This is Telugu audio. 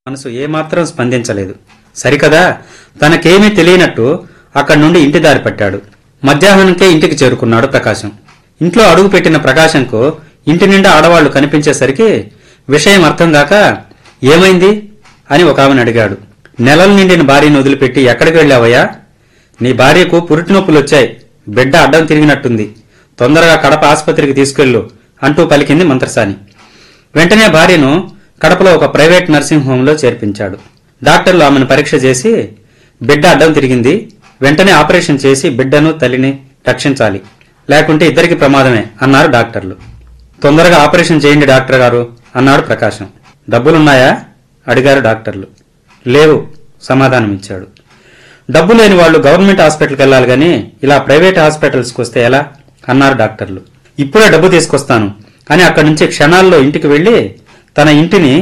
మనసు ఏమాత్రం స్పందించలేదు సరికదా తనకేమీ తెలియనట్టు అక్కడి నుండి ఇంటి దారి పట్టాడు మధ్యాహ్నానికే ఇంటికి చేరుకున్నాడు ప్రకాశం ఇంట్లో అడుగు పెట్టిన ప్రకాశంకు ఇంటి నిండా ఆడవాళ్లు కనిపించేసరికి విషయం అర్థం కాక ఏమైంది అని ఒక ఆమెను అడిగాడు నెలలు నిండిన భార్యను వదిలిపెట్టి ఎక్కడికి వెళ్ళావయ్యా నీ భార్యకు పురిటి నొప్పులు వచ్చాయి బిడ్డ అడ్డం తిరిగినట్టుంది తొందరగా కడప ఆసుపత్రికి తీసుకెళ్ళు అంటూ పలికింది మంత్రసాని వెంటనే భార్యను కడపలో ఒక ప్రైవేట్ నర్సింగ్ హోంలో చేర్పించాడు డాక్టర్లు ఆమెను పరీక్ష చేసి బిడ్డ అడ్డం తిరిగింది వెంటనే ఆపరేషన్ చేసి బిడ్డను తల్లిని రక్షించాలి లేకుంటే ఇద్దరికి ప్రమాదమే అన్నారు డాక్టర్లు తొందరగా ఆపరేషన్ చేయండి డాక్టర్ గారు అన్నాడు ప్రకాశం డబ్బులున్నాయా అడిగారు డాక్టర్లు లేవు సమాధానం ఇచ్చాడు డబ్బు లేని వాళ్ళు గవర్నమెంట్ హాస్పిటల్కి వెళ్ళాలి గాని ఇలా ప్రైవేట్ హాస్పిటల్స్కి వస్తే ఎలా అన్నారు డాక్టర్లు ఇప్పుడే డబ్బు తీసుకొస్తాను అని అక్కడి నుంచి క్షణాల్లో ఇంటికి వెళ్లి తన ఇంటిని